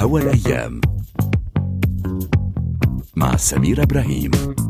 هوا الأيام مع سمير إبراهيم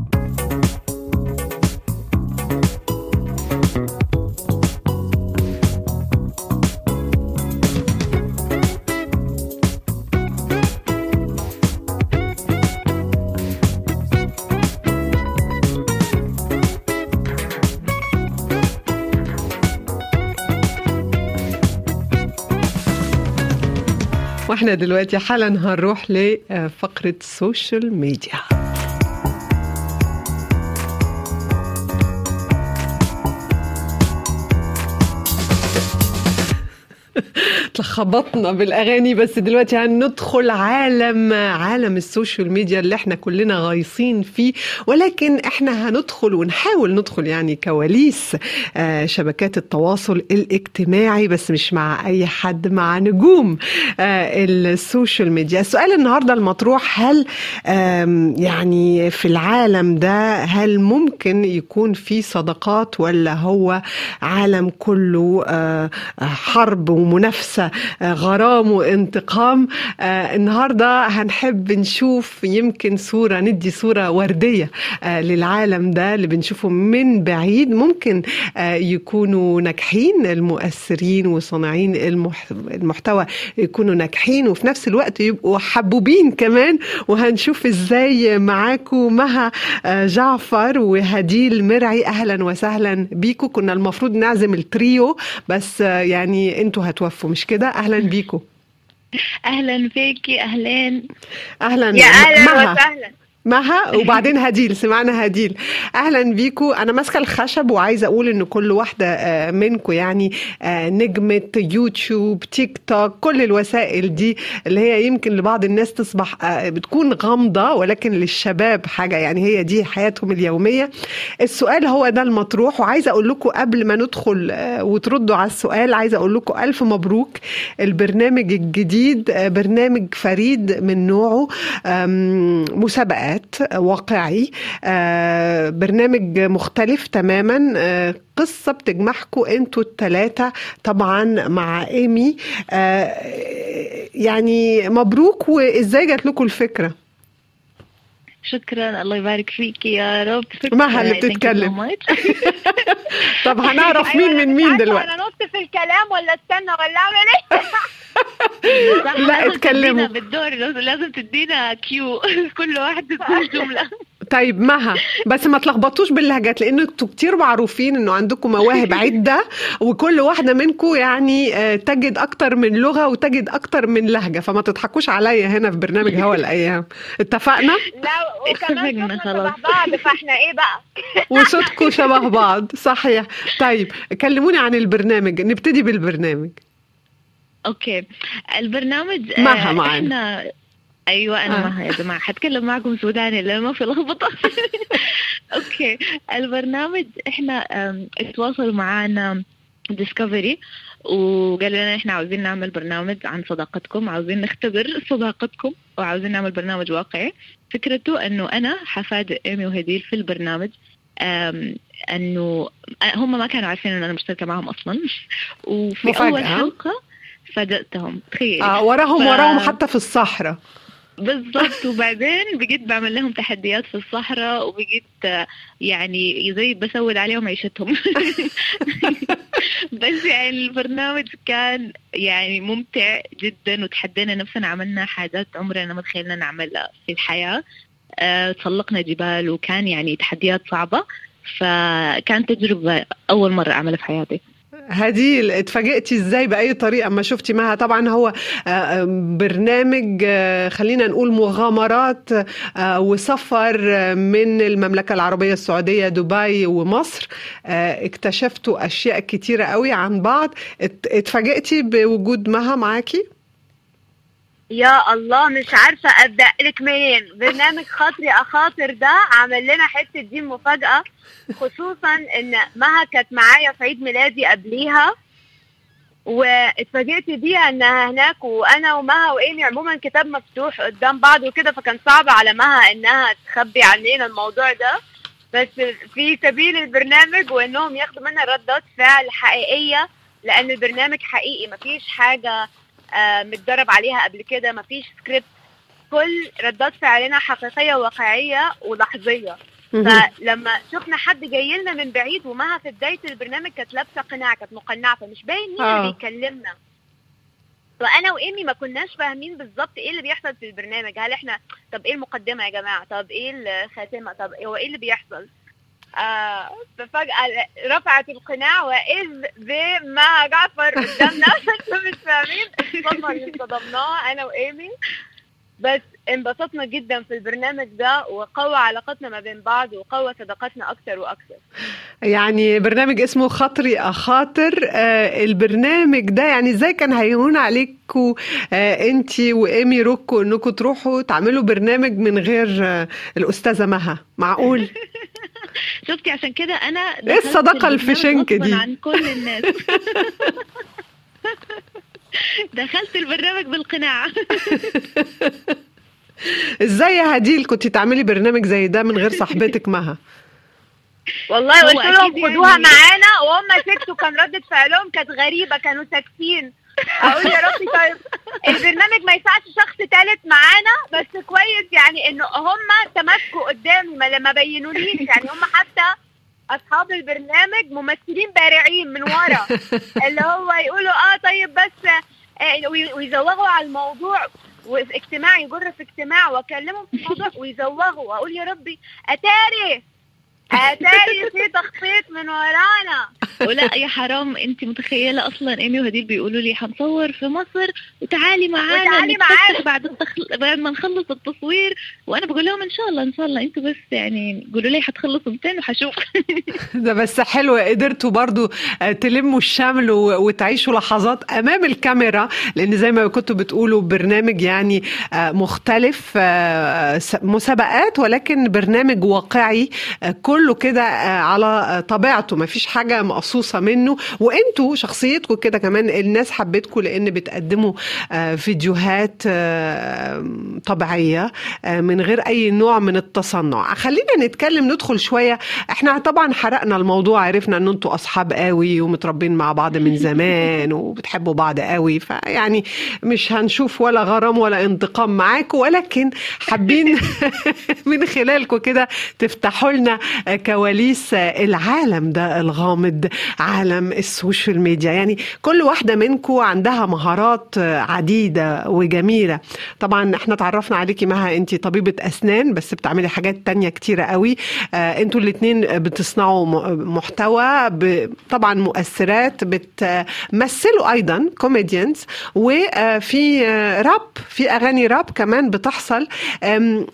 واحنا دلوقتي حالا هنروح لفقرة السوشيال ميديا اتلخبطنا بالاغاني بس دلوقتي هندخل عالم عالم السوشيال ميديا اللي احنا كلنا غايصين فيه ولكن احنا هندخل ونحاول ندخل يعني كواليس آه، شبكات التواصل الاجتماعي بس مش مع اي حد مع نجوم آه، السوشيال ميديا السؤال النهارده المطروح هل آم، يعني في العالم ده هل ممكن يكون في صداقات ولا هو عالم كله آه، حرب ومنافسة آه، غرام وانتقام آه، النهاردة هنحب نشوف يمكن صورة ندي صورة وردية آه، للعالم ده اللي بنشوفه من بعيد ممكن آه، يكونوا ناجحين المؤثرين وصانعين المح- المحتوى يكونوا ناجحين وفي نفس الوقت يبقوا حبوبين كمان وهنشوف ازاي معاكم مها آه، جعفر وهديل مرعي اهلا وسهلا بيكم كنا المفروض نعزم التريو بس آه، يعني انتوا هتوفوا مش كده اهلا بيكم اهلا فيكي اهلين اهلا يا اهلا مها وسهلا مها وبعدين هديل سمعنا هديل اهلا بيكم انا ماسكه الخشب وعايزه اقول ان كل واحده آه، منكم يعني آه، نجمه يوتيوب تيك توك كل الوسائل دي اللي هي يمكن لبعض الناس تصبح آه، بتكون غامضه ولكن للشباب حاجه يعني هي دي حياتهم اليوميه السؤال هو ده المطروح وعايزه اقول لكم قبل ما ندخل آه، وتردوا على السؤال عايزه اقول لكم الف مبروك البرنامج الجديد آه، برنامج فريد من نوعه آم، مسابقات واقعي آه، برنامج مختلف تماما آه، قصة بتجمعكم انتوا التلاتة طبعا مع ايمي آه، يعني مبروك وازاي جات لكم الفكرة شكرا الله يبارك فيكي يا رب مها اللي Thank you so بتتكلم. much. طب هنعرف أيوة، مين أنا من مش مين عارفة دلوقتي انا نط في الكلام ولا استنى ولا اعمل ايه صح، لا، لازم اتكلموا. تدينا بالدور لازم- لازم تدينا كيو كل واحد تقول جمله طيب مها بس ما تلخبطوش باللهجات لان انتوا كتير معروفين انه عندكم مواهب عده وكل واحده منكم يعني آه، تجد اكتر من لغه وتجد اكتر من لهجه فما تضحكوش عليا هنا في برنامج هوا الايام اتفقنا لا وكمان اتفقنا صوتنا خلاص. شبه بعض فاحنا ايه بقى وصوتكم شبه بعض صحيح طيب كلموني عن البرنامج نبتدي بالبرنامج اوكي البرنامج آه، مها معانا. احنا ايوه انا آه. مها يا جماعه حتكلم معكم سوداني لان ما في لخبطه اوكي البرنامج احنا آم، اتواصلوا معانا ديسكفري وقالوا لنا احنا عاوزين نعمل برنامج عن صداقتكم عاوزين نختبر صداقتكم وعاوزين نعمل برنامج واقعي فكرته انه انا حفاجئ ايمي وهديل في البرنامج آم، انه هم ما كانوا عارفين انه انا مشتركه معهم اصلا وفي مفاجأة. اول حلقه فاجأتهم تخيل آه وراهم ف- وراهم حتى في الصحراء بالضبط وبعدين بقيت بعمل لهم تحديات في الصحراء وبقيت آه، يعني زي بسود عليهم عيشتهم بس يعني البرنامج كان يعني ممتع جدا وتحدينا نفسنا عملنا حاجات عمرنا ما تخيلنا نعملها في الحياة آه، تسلقنا جبال وكان يعني تحديات صعبة فكان تجربة أول مرة أعملها في حياتي هديل اتفاجئتي ازاي باي طريقه اما شفتي معها طبعا هو آه، آه، برنامج آه، خلينا نقول مغامرات آه، وسفر آه، من المملكه العربيه السعوديه دبي ومصر آه، اكتشفتوا اشياء كتيره قوي عن بعض ات- اتفاجئتي بوجود مها معاكي يا الله مش عارفه ابدا لك منين برنامج خاطري اخاطر ده عمل لنا حته دي مفاجاه خصوصا ان مها كانت معايا في عيد ميلادي قبليها واتفاجئت بيها انها هناك وانا ومها وايمي عموما كتاب مفتوح قدام بعض وكده فكان صعب على مها انها تخبي عننا الموضوع ده بس في سبيل البرنامج وانهم ياخدوا منها ردات فعل حقيقيه لان البرنامج حقيقي مفيش حاجه آه متدرب عليها قبل كده مفيش سكريبت كل ردات فعلنا حقيقيه واقعيه ولحظيه فلما شفنا حد جاي لنا من بعيد ومها في بدايه البرنامج كانت لابسه قناع كانت مقنعه فمش باين مين آه. اللي بيكلمنا فانا وايمي ما كناش فاهمين بالظبط ايه اللي بيحصل في البرنامج هل احنا طب ايه المقدمه يا جماعه طب ايه الخاتمه طب هو ايه اللي بيحصل آه ففجأة رفعت القناع وإذ بما جعفر قدامنا انتوا مش فاهمين الصدمة اللي صدمناها أنا وإيمي بس انبسطنا جدا في البرنامج ده وقوى علاقتنا ما بين بعض وقوى صداقتنا أكتر وأكتر يعني برنامج اسمه خاطري أخاطر آه البرنامج ده يعني ازاي كان هيهون عليكم آه انت وإيمي روكو انكم تروحوا تعملوا برنامج من غير آه الأستاذة مها معقول؟ شفتي عشان كده انا ايه الصداقة الفشنك دي؟ عن كل الناس دخلت البرنامج بالقناع ازاي يا هديل كنت تعملي برنامج زي ده من غير صاحبتك مها؟ والله هو قلت لهم أكيد خدوها يعني- معانا وهم سكتوا كان ردة فعلهم كانت غريبة كانوا ساكتين اقول يا ربي طيب البرنامج ما ينفعش شخص ثالث معانا بس كويس يعني انه هم تمسكوا قدامي ما لما بينوليش يعني هم حتى اصحاب البرنامج ممثلين بارعين من ورا اللي هو يقولوا اه طيب بس آه وي- ويزوغوا على الموضوع وفي اجتماع يجر في اجتماع واكلمهم في الموضوع ويزوغوا واقول يا ربي اتاري اتاري في تخطيط من ورانا ولا يا حرام انت متخيله اصلا ايمي وهديل بيقولوا لي هنصور في مصر وتعالي معانا وتعالي نتفسح معانا. بعد التخل... بعد ما نخلص التصوير وانا بقول لهم ان شاء الله ان شاء الله انتوا بس يعني قولوا لي هتخلصوا 200 وهشوف ده بس حلو قدرتوا برضو آه، تلموا الشمل و- وتعيشوا لحظات امام الكاميرا لان زي ما كنتوا بتقولوا برنامج يعني آه، مختلف آه، س- مسابقات ولكن برنامج واقعي آه، كله كده آه، على آه، طبيعته ما فيش حاجه مقصوصه منه وانتوا شخصيتكم كده كمان الناس حبتكم لان بتقدموا آه، فيديوهات آه، طبيعيه آه، من غير اي نوع من التصنع خلينا نتكلم ندخل شويه احنا طبعا حرقنا الموضوع عرفنا ان انتوا اصحاب قوي ومتربين مع بعض من زمان وبتحبوا بعض قوي فيعني مش هنشوف ولا غرام ولا انتقام معاكم ولكن حابين من خلالكم كده تفتحوا لنا كواليس العالم ده الغامض عالم السوشيال ميديا يعني كل واحدة منكم عندها مهارات عديدة وجميلة طبعا احنا تعرفنا عليكي مها انت طبيبة اسنان بس بتعملي حاجات تانية كتيرة قوي آه، انتوا الاتنين بتصنعوا م- محتوى ب- طبعا مؤثرات بتمثلوا ايضا كوميديانز وفي آه، راب في اغاني راب كمان بتحصل آم،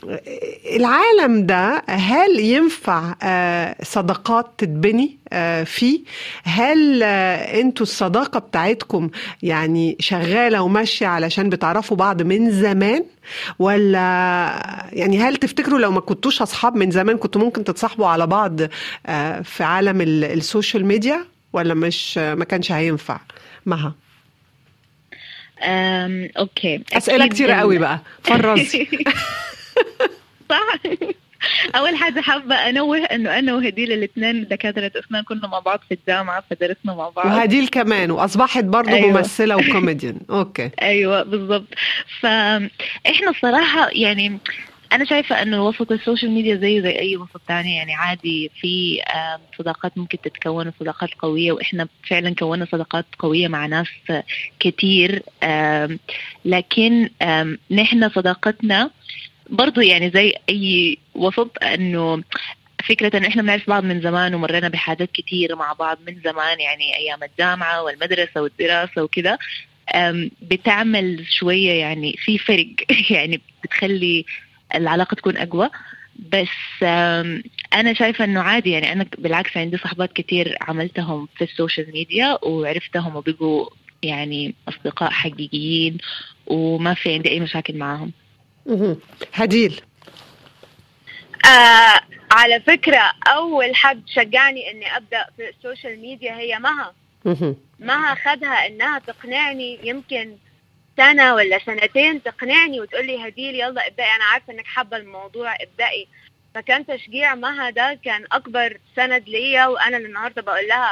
العالم ده هل ينفع آه، صداقات تتبني آه، فيه هل آه، انتوا الصداقة بتاعتكم يعني شغالة وماشية علشان بتعرفوا بعض من زمان ولا يعني هل تفتكروا لو ما كنتوش اصحاب من زمان كنتوا ممكن تتصاحبوا على بعض آه، في عالم ال- السوشيال ميديا ولا مش ما كانش هينفع مها أم، اوكي اسئله أكيد كتيره ال- قوي بقى فرزي صح اول حاجه حابه انوه انه انا وهديل الاثنين دكاتره اسنان كنا مع بعض في الجامعه فدرسنا مع بعض وهديل كمان واصبحت برضه أيوة. ممثله وكوميديان اوكي ايوه بالضبط فاحنا الصراحه يعني انا شايفه انه وسط السوشيال ميديا زيه زي اي وسط تاني يعني عادي في آم، صداقات ممكن تتكون وصداقات قويه واحنا فعلا كونا صداقات قويه مع ناس آه، كتير آم، لكن آم، نحن صداقتنا برضو يعني زي اي وسط انه فكرة ان احنا بنعرف بعض من زمان ومرينا بحاجات كتيرة مع بعض من زمان يعني ايام الجامعة والمدرسة والدراسة وكده أم، بتعمل شوية يعني في فرق يعني بتخلي العلاقة تكون أقوى بس أم، أنا شايفة إنه عادي يعني أنا بالعكس عندي صحبات كتير عملتهم في السوشيال ميديا وعرفتهم وبقوا يعني أصدقاء حقيقيين وما في عندي أي مشاكل معاهم مهم. هديل آه على فكرة أول حد شجعني إني أبدأ في السوشيال ميديا هي مها مهم. مها خدها إنها تقنعني يمكن سنة ولا سنتين تقنعني وتقول لي هديل يلا ابدأي أنا عارفة إنك حابة الموضوع ابدأي فكان تشجيع مها ده كان أكبر سند ليا وأنا اللي النهاردة بقول لها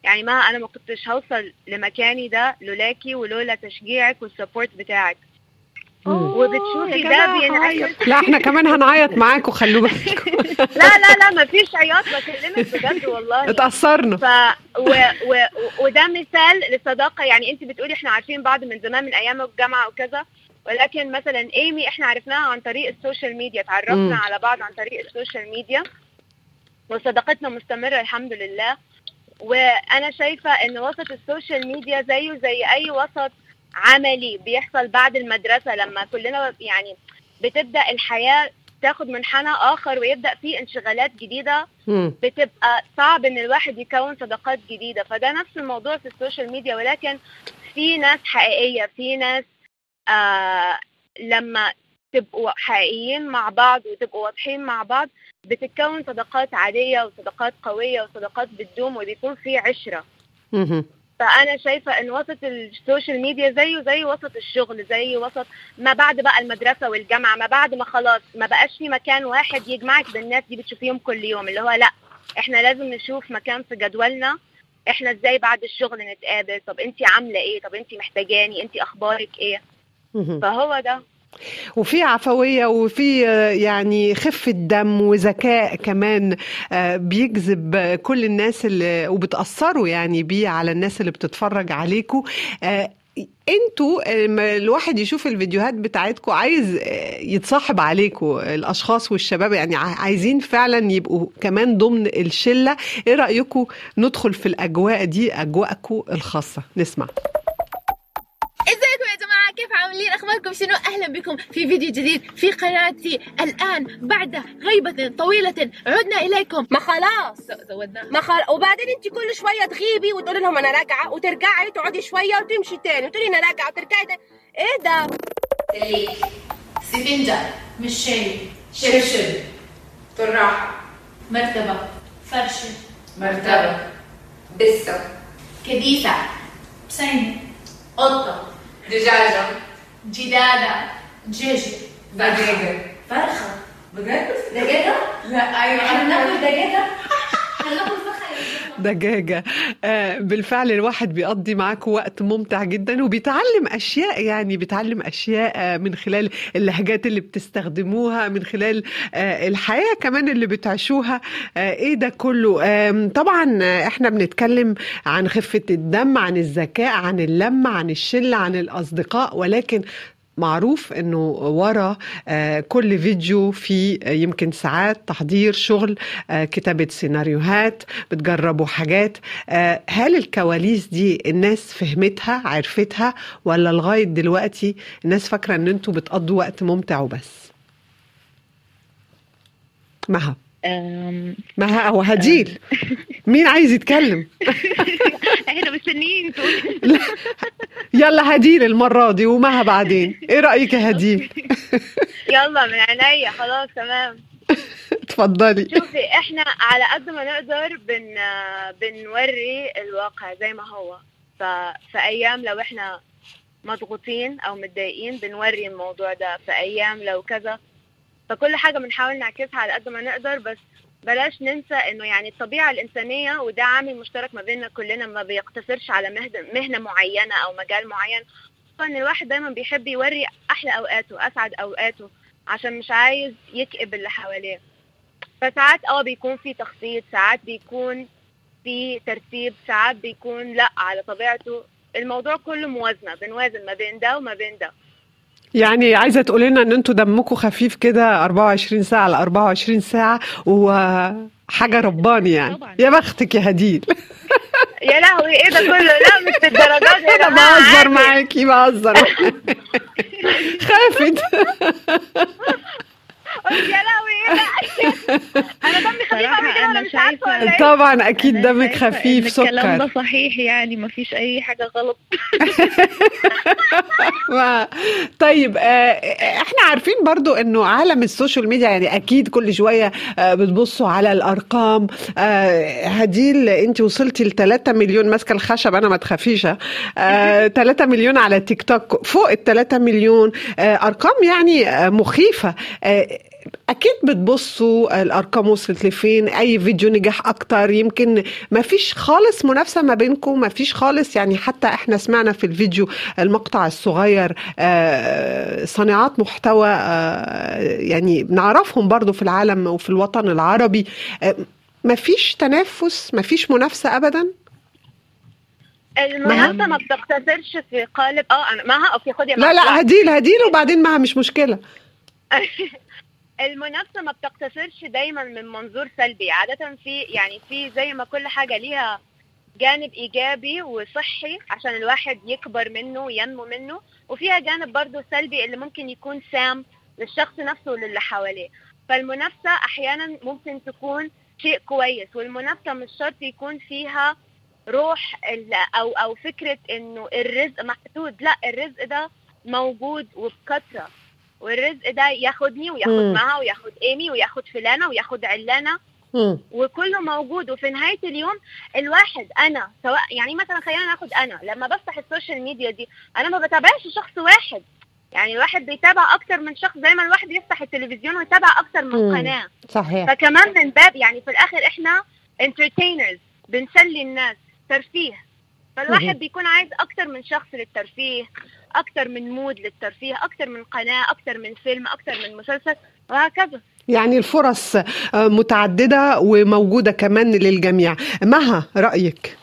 يعني ما انا ما كنتش هوصل لمكاني ده لولاكي ولولا تشجيعك والسبورت بتاعك مم. وبتشوفي يا ده جماعة بينعكس لا احنا كمان هنعيط معاكم خلوا بالكم لا لا لا ما فيش عياط بكلمك بجد والله اتأثرنا ف و... و... وده مثال للصداقه يعني انت بتقولي احنا عارفين بعض من زمان من ايام الجامعه وكذا ولكن مثلا ايمي احنا عرفناها عن طريق السوشيال ميديا مم. تعرفنا على بعض عن طريق السوشيال ميديا وصداقتنا مستمره الحمد لله وانا شايفه ان وسط السوشيال ميديا زيه زي اي وسط عملي بيحصل بعد المدرسه لما كلنا يعني بتبدا الحياه تاخد منحنى اخر ويبدا فيه انشغالات جديده مم. بتبقى صعب ان الواحد يكون صداقات جديده فده نفس الموضوع في السوشيال ميديا ولكن في ناس حقيقيه في ناس آه لما تبقوا حقيقيين مع بعض وتبقوا واضحين مع بعض بتتكون صداقات عاديه وصداقات قويه وصداقات بتدوم وبيكون في عشره مهم. فانا شايفه ان وسط السوشيال ميديا زيه زي وسط الشغل زي وسط ما بعد بقى المدرسه والجامعه ما بعد ما خلاص ما بقاش في مكان واحد يجمعك بالناس دي بتشوفيهم كل يوم اللي هو لا احنا لازم نشوف مكان في جدولنا احنا ازاي بعد الشغل نتقابل طب انت عامله ايه طب انت محتاجاني انت اخبارك ايه مهم. فهو ده وفي عفوية وفي آه، يعني خفة دم وذكاء كمان آه، بيجذب آه، كل الناس اللي وبتأثروا يعني بيه على الناس اللي بتتفرج عليكم آه، انتوا لما الواحد يشوف الفيديوهات بتاعتكم عايز آه، يتصاحب عليكم الاشخاص والشباب يعني ع- عايزين فعلا يبقوا كمان ضمن الشله ايه رايكم ندخل في الاجواء دي اجواءكم الخاصه نسمع ازيكم يا جماعة كيف عاملين اخباركم شنو اهلا بكم في فيديو جديد في قناتي الان بعد غيبة طويلة عدنا اليكم ما خلاص زودنا ما خلاص وبعدين انت كل شويه تغيبي وتقولي لهم انا راجعه وترجعي تقعدي شويه وتمشي تاني وتقولي انا راجعه وترجعي تاني ايه ده سليك سفنجة مش شاي شبشب تراحه مرتبة فرشة مرتبه بسه كديسة بسينة قطة دجاجه جدادة دجاجة دجاجه فرخة بجد دجاجة؟ لا ايوه احنا بناكل دجاجة؟ هناكل فخة دجاجة آه، بالفعل الواحد بيقضي معاكم وقت ممتع جدا وبيتعلم أشياء يعني بيتعلم أشياء آه، من خلال اللهجات اللي بتستخدموها من خلال آه، الحياة كمان اللي بتعيشوها آه، إيه ده كله آم، طبعا آه، إحنا بنتكلم عن خفة الدم عن الذكاء عن اللمة عن الشلة عن الأصدقاء ولكن معروف انه ورا آه، كل فيديو في آه، يمكن ساعات تحضير شغل آه، كتابة سيناريوهات بتجربوا حاجات آه، هل الكواليس دي الناس فهمتها عرفتها ولا لغاية دلوقتي الناس فاكرة ان انتوا بتقضوا وقت ممتع وبس مها أم، مها او هديل مين عايز يتكلم احنا مستنيين تقولي يلا هديل المرة دي ومها بعدين ايه رأيك يا هديل يلا من عينيا خلاص تمام اتفضلي شوفي احنا على قد ما نقدر بن بنوري الواقع زي ما هو ففي ايام لو احنا مضغوطين او متضايقين بنوري الموضوع ده في ايام لو كذا فكل حاجه بنحاول نعكسها على قد ما نقدر بس بلاش ننسى انه يعني الطبيعه الانسانيه وده عامل مشترك ما بيننا كلنا ما بيقتصرش على مهنه مهنه معينه او مجال معين هو ان الواحد دايما بيحب يوري احلى اوقاته اسعد اوقاته عشان مش عايز يكئب اللي حواليه فساعات اه بيكون في تخطيط ساعات بيكون في ترتيب ساعات بيكون لا على طبيعته الموضوع كله موازنه بنوازن ما بين ده وما بين ده يعني عايزة تقول لنا ان انتوا دمكم خفيف كده 24 ساعة على 24 ساعة وحاجة رباني يعني طبعاً. يا بختك يا هديل يا لهوي ايه ده كله لا مش الدرجات دي يا انا جماعه بهزر عادي. معاكي بهزر خافت قلت يا لهوي ايه ده انا دمي خفيف صراحة قوي كده أنا انا مش عارفه شايفة- ولا ايه طبعا اكيد أنا دمك شايفة خفيف إن الكلام سكر ده صحيح يعني ما فيش اي حاجة غلط ما- طيب آه، احنا عارفين برضو انه عالم السوشيال ميديا يعني اكيد كل شوية آه، بتبصوا على الارقام آه، هديل انت وصلتي ل 3 مليون ماسكة الخشب انا ما تخافيش آه، 3 مليون على تيك توك فوق ال 3 مليون آه، ارقام يعني آه، مخيفة آه، اكيد بتبصوا الارقام وصلت لفين اي فيديو نجح اكتر يمكن ما فيش خالص منافسه ما بينكم ما فيش خالص يعني حتى احنا سمعنا في الفيديو المقطع الصغير آه، صانعات محتوى آه، يعني بنعرفهم برضو في العالم وفي الوطن العربي آه، ما فيش تنافس ما فيش منافسه ابدا المنافسه ما بتقتصرش في قالب اه انا ما اوكي خدي لا لا هديل هديل وبعدين معها مش مشكله المنافسه ما بتقتصرش دايما من منظور سلبي عاده في يعني في زي ما كل حاجه ليها جانب ايجابي وصحي عشان الواحد يكبر منه وينمو منه وفيها جانب برضه سلبي اللي ممكن يكون سام للشخص نفسه وللي حواليه فالمنافسه احيانا ممكن تكون شيء كويس والمنافسه مش شرط يكون فيها روح ال- او او فكره انه الرزق محدود لا الرزق ده موجود وبكثره والرزق ده ياخدني وياخد مم. معها وياخد ايمي وياخد فلانه وياخد علانه مم. وكله موجود وفي نهايه اليوم الواحد انا سواء يعني مثلا خلينا ناخد انا لما بفتح السوشيال ميديا دي انا ما بتابعش شخص واحد يعني الواحد بيتابع اكتر من شخص زي ما الواحد يفتح التلفزيون ويتابع اكتر من مم. قناه صحيح فكمان من باب يعني في الاخر احنا entertainers بنسلي الناس ترفيه مهم. فالواحد بيكون عايز اكتر من شخص للترفيه اكتر من مود للترفيه اكتر من قناه اكتر من فيلم اكتر من مسلسل وهكذا يعني الفرص آه، متعدده وموجوده كمان للجميع مها رايك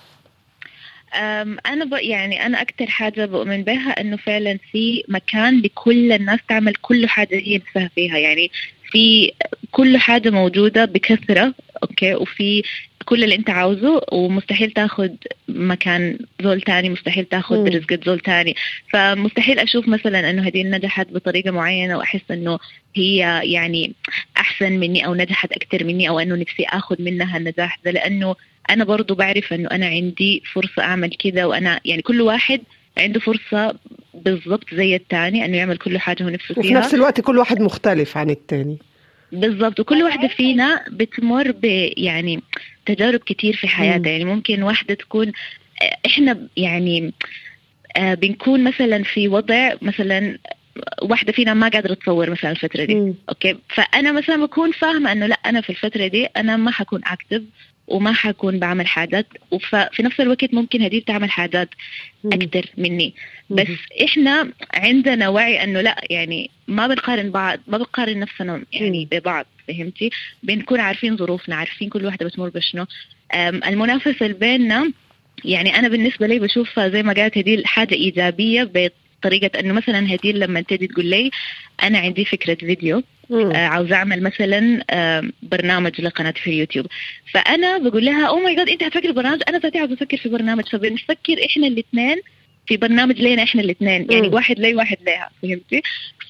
أم، أنا ب... يعني أنا أكتر حاجة بؤمن بها إنه فعلا في مكان لكل الناس تعمل كل حاجة هي نفسها فيها يعني في كل حاجة موجودة بكثرة أوكي وفي كل اللي أنت عاوزه ومستحيل تاخد مكان زول تاني مستحيل تاخد مم. رزقة زول تاني فمستحيل أشوف مثلا إنه هذه نجحت بطريقة معينة وأحس إنه هي يعني أحسن مني أو نجحت أكثر مني أو إنه نفسي آخذ منها النجاح ده لأنه انا برضو بعرف انه انا عندي فرصة اعمل كذا وانا يعني كل واحد عنده فرصة بالضبط زي الثاني انه يعمل كل حاجة هو نفسه وفي فيها نفس الوقت كل واحد مختلف عن التاني بالضبط وكل واحدة فينا بتمر ب يعني تجارب كتير في مم. حياتها يعني ممكن واحدة تكون آه، احنا يعني آه، بنكون مثلا في وضع مثلا واحدة فينا ما قادرة تصور مثلا الفترة دي مم. اوكي فانا مثلا بكون فاهمه انه لا انا في الفتره دي انا ما حكون اكتف وما حكون بعمل حاجات وفي نفس الوقت ممكن هدي تعمل حاجات مم. اكثر مني مم. بس احنا عندنا وعي انه لا يعني ما بنقارن بعض ما بنقارن نفسنا يعني ببعض فهمتي بنكون عارفين ظروفنا عارفين كل واحده بتمر بشنو أم، المنافسه اللي بيننا يعني انا بالنسبه لي بشوفها زي ما قالت هدي حاجه ايجابيه بطريقه انه مثلا هدي لما تجي تقول لي انا عندي فكره فيديو مم. آه، عاوزه اعمل مثلا آه، برنامج لقناتي في اليوتيوب فانا بقول لها او ماي جاد انت هتفكر برنامج انا ذاتي عاوزه افكر في برنامج فبنفكر احنا الاثنين في برنامج لينا احنا الاثنين يعني مم. واحد لي واحد لها فهمتي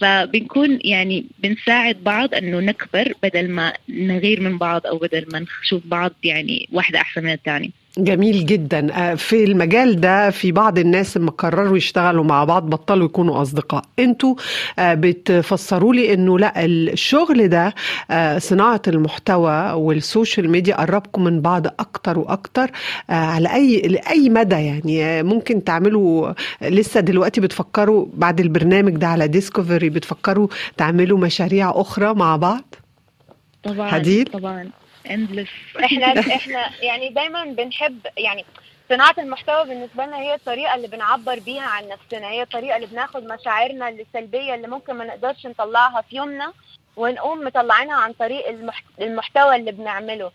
فبنكون يعني بنساعد بعض انه نكبر بدل ما نغير من بعض او بدل ما نشوف بعض يعني واحده احسن من الثانيه جميل جدا آه، في المجال ده في بعض الناس لما قرروا يشتغلوا مع بعض بطلوا يكونوا اصدقاء انتوا آه، بتفسروا لي انه لا الشغل ده آه، صناعة المحتوى والسوشيال ميديا قربكم من بعض اكتر واكتر آه، على اي لاي مدى يعني آه، ممكن تعملوا لسه دلوقتي بتفكروا بعد البرنامج ده على ديسكفري بتفكروا تعملوا مشاريع اخرى مع بعض طبعا هديل؟ طبعا اندلس احنا احنا يعني دايما بنحب يعني صناعة المحتوى بالنسبة لنا هي الطريقة اللي بنعبر بيها عن نفسنا هي الطريقة اللي بناخد مشاعرنا السلبية اللي ممكن ما نقدرش نطلعها في يومنا ونقوم مطلعينها عن طريق المح- المحتوى اللي بنعمله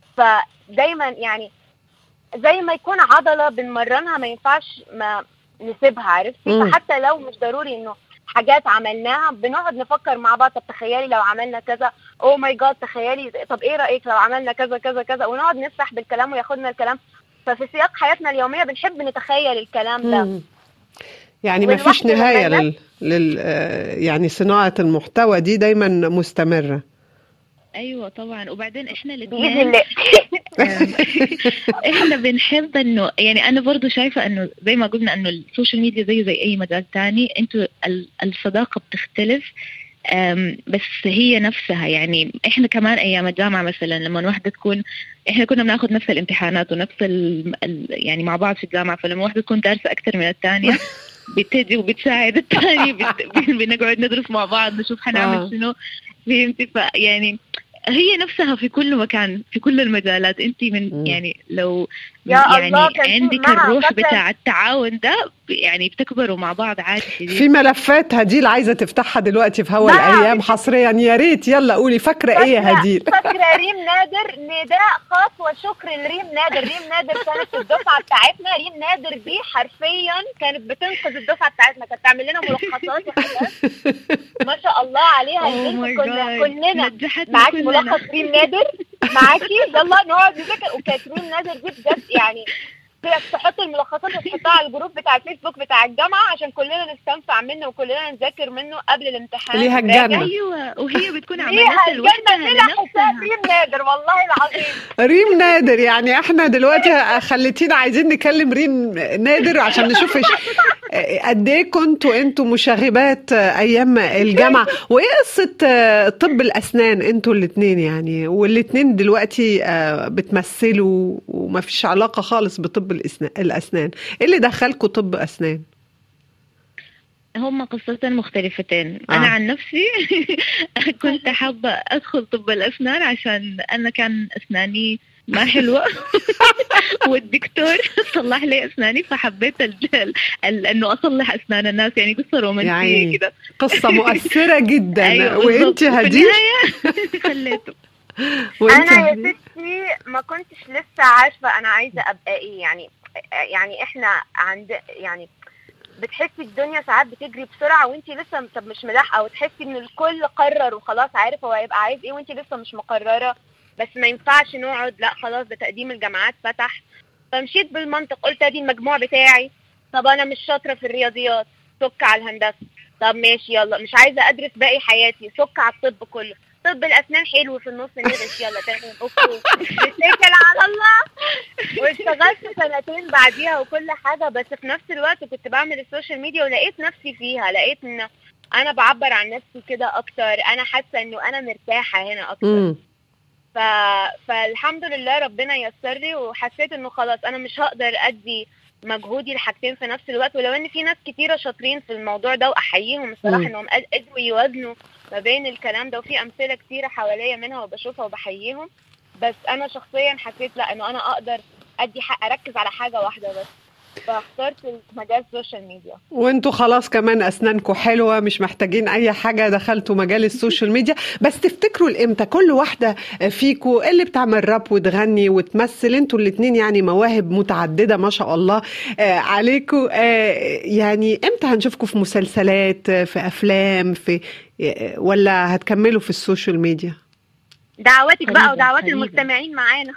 فدايما يعني زي ما يكون عضلة بنمرنها ما ينفعش ما نسيبها عرفتي مم. فحتى لو مش ضروري انه حاجات عملناها بنقعد نفكر مع بعض طب تخيلي لو عملنا كذا او ماي جاد تخيلي طب ايه رايك لو عملنا كذا كذا كذا ونقعد نسرح بالكلام وياخدنا الكلام ففي سياق حياتنا اليوميه بنحب نتخيل الكلام ده مم. يعني ما والواحد فيش نهاية لما لل... لل... آه، يعني صناعة المحتوى دي دايما مستمرة ايوه طبعا وبعدين احنا باذن الاثنين الله أم، احنا بنحب انه يعني انا برضو شايفه انه زي ما قلنا انه السوشيال ميديا زيه زي اي مجال تاني انتوا ال- الصداقه بتختلف أم، بس هي نفسها يعني احنا كمان ايام الجامعه مثلا لما واحده تكون احنا كنا بناخذ نفس الامتحانات ونفس ال... ال... يعني مع بعض في الجامعه فلما واحده تكون دارسه اكثر من الثانيه بتجي وبتساعد الثانيه بت... بنقعد ندرس مع بعض نشوف حنعمل آه. شنو فهمتي فيعني هي نفسها في كل مكان في كل المجالات انت مم. من يعني لو يا يعني الله، كان في عندك معها الروح فترة- بتاع التعاون ده يعني بتكبروا مع بعض عادي شديد في ملفات هديل عايزه تفتحها دلوقتي في هوا نعم. الايام حصريا يا ريت يلا قولي فاكره ايه يا فاكرة- هديل فاكرة ريم نادر نداء خاص وشكر لريم نادر ريم نادر كانت في الدفعة بتاعتنا ريم نادر دي حرفيا كانت بتنقذ الدفعة بتاعتنا كانت تعمل لنا ملخصات وحاجات ما شاء الله عليها Oh البنت my كنا God. كلنا نجحتنا معاكي كلنا. ملخص ريم نادر معاكي يلا نقعد نذاكر وكانت ريم نادر دي بجد يعني هي تحط الملخصات وتحطها على الجروب بتاع الفيسبوك بتاع الجامعة عشان كلنا نستنفع منه وكلنا نذاكر منه قبل الامتحان ليها نراجع. الجنة. ايوه وهي بتكون ليها عملتها الجنة لوحدها ليها حساب لنفسها ريم نادر والله العظيم ريم نادر يعني احنا دلوقتي خليتينا عايزين نكلم ريم نادر عشان نشوف إيش- قد ايه كنتوا انتوا مشاغبات ايام الجامعه وايه قصه طب الاسنان انتوا الاثنين يعني والاثنين دلوقتي آه، بتمثلوا وما فيش علاقه خالص بطب الأسنا- الاسنان ايه اللي دخلكوا طب اسنان هم قصتين مختلفتين آه. انا عن نفسي كنت حابه ادخل طب الاسنان عشان انا كان اسناني ما حلوه والدكتور صلح لي اسناني فحبيت ال... ال... انه اصلح اسنان الناس يعني قصه يعني رومانسيه كده قصه مؤثره جدا ايوه وانت بالضبط. وفي هدير النهاية خليته وانت انا يا هدير؟ ستي ما كنتش لسه عارفه انا عايزه ابقى ايه يعني يعني احنا عند يعني بتحسي الدنيا ساعات بتجري بسرعه وانت لسه طب مش ملاحقه وتحسي ان الكل قرر وخلاص عارف هو هيبقى عايز ايه وانت لسه مش مقرره بس ما ينفعش نقعد لا خلاص ده تقديم الجامعات فتح فمشيت بالمنطق قلت ادي المجموع بتاعي طب انا مش شاطره في الرياضيات سك على الهندسه طب ماشي يلا مش عايزه ادرس باقي حياتي سك على الطب كله طب الاسنان حلو في النص نغش يلا تمام اوكي اتكل على الله واشتغلت سنتين بعديها وكل حاجه بس في نفس الوقت كنت بعمل السوشيال ميديا ولقيت نفسي فيها لقيت ان انا بعبر عن نفسي كده اكتر انا حاسه انه انا مرتاحه هنا اكتر مم. ف... فالحمد لله ربنا يسر لي وحسيت انه خلاص انا مش هقدر ادي مجهودي الحاجتين في نفس الوقت ولو ان في ناس كتيره شاطرين في الموضوع ده واحييهم مم. الصراحه انهم قد- قدروا يوازنوا ما بين الكلام ده وفي امثله كتيره حواليا منها وبشوفها وبحييهم بس انا شخصيا حسيت لا انه انا اقدر ادي حق اركز على حاجه واحده بس فاخترت مجال السوشيال ميديا وانتوا خلاص كمان اسنانكم حلوه مش محتاجين اي حاجه دخلتوا مجال السوشيال ميديا بس تفتكروا الامتى كل واحده فيكوا اللي بتعمل راب وتغني وتمثل انتوا الاتنين يعني مواهب متعدده ما شاء الله آه عليكوا آه يعني امتى هنشوفكم في مسلسلات آه، في افلام في آه، ولا هتكملوا في السوشيال ميديا دعواتك قريباً، بقى ودعوات قريباً. المستمعين معانا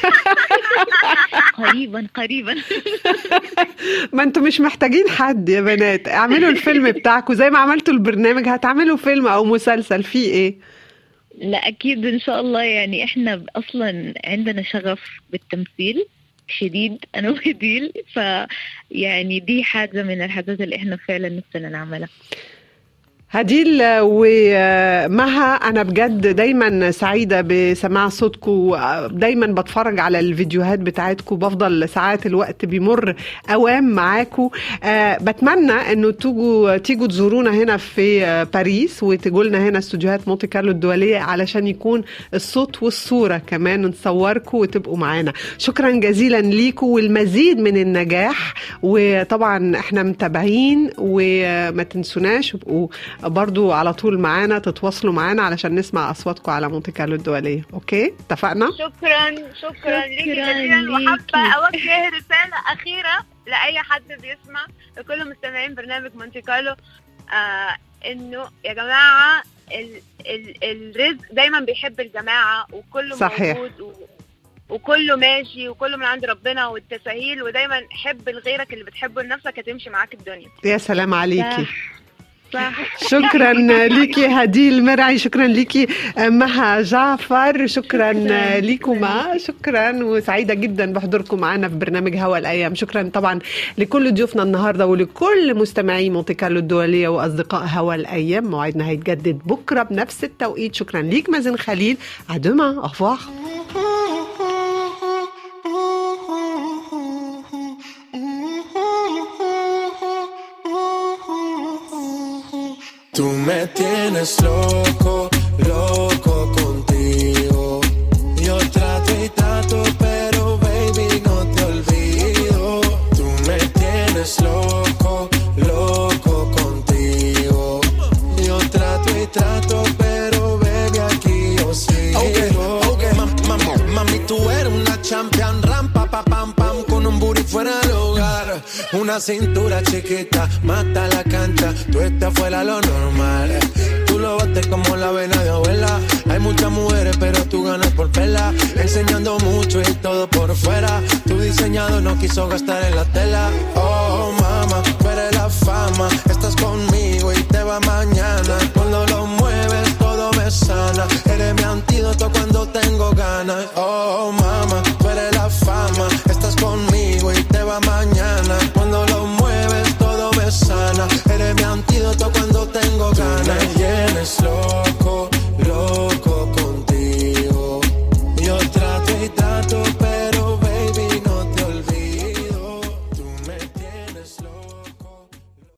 قريبا قريبا ما انتوا مش محتاجين حد يا بنات اعملوا الفيلم بتاعكم زي ما عملتوا البرنامج هتعملوا فيلم او مسلسل فيه ايه لا اكيد ان شاء الله يعني احنا اصلا عندنا شغف بالتمثيل شديد انا وهديل ف يعني دي حاجه من الحاجات اللي احنا فعلا نفسنا نعملها هديل ومها انا بجد دايما سعيده بسماع صوتكم دايما بتفرج على الفيديوهات بتاعتكم بفضل ساعات الوقت بيمر اوام معاكم أه بتمنى انه تيجوا تيجوا تزورونا هنا في آه، باريس وتجوا لنا هنا استوديوهات مونتي كارلو الدوليه علشان يكون الصوت والصوره كمان نصوركم وتبقوا معانا شكرا جزيلا ليكم والمزيد من النجاح وطبعا احنا متابعين وما تنسوناش وابقوا برضو على طول معانا تتواصلوا معانا علشان نسمع اصواتكم على مونتي كارلو الدوليه اوكي اتفقنا شكرا شكرا ليكي شكراً جزيلا وحابه ليكي. اوجه رساله اخيره لاي حد بيسمع لكل مستمعين برنامج مونتي كارلو آه انه يا جماعه ال ال الرزق دايما بيحب الجماعه وكله صحيح. موجود و وكله ماشي وكله من عند ربنا والتساهيل ودايما حب لغيرك اللي بتحبه لنفسك هتمشي معاك الدنيا يا سلام عليكي صح شكرا ليكي هديل مرعي شكرا ليكي مها جعفر شكرا شكراً. ليكما شكرا وسعيده جدا بحضوركم معنا في برنامج هوا الايام شكرا طبعا لكل ضيوفنا النهارده ولكل مستمعي مونتي كارلو الدوليه واصدقاء هوا الايام موعدنا هيتجدد بكره بنفس التوقيت شكرا ليك مازن خليل ادوما افواح Tú me tienes loco, loco contigo. Yo trato y trato, pero baby no te olvido. Tú me tienes loco, loco contigo. Yo trato y trato, pero baby aquí yo sigo. Ma- ma- mami, tú eres una champion, rampa, pa, pam, pam, con un booty fuera del hogar. Una cintura chiquita, mata la cancha, tú estás fuera lo normal. Tú lo bates como la vena de abuela. Hay muchas mujeres, pero tú ganas por pela. Enseñando mucho y todo por fuera. Tu diseñado no quiso gastar en la tela. Oh, mama, tú eres la fa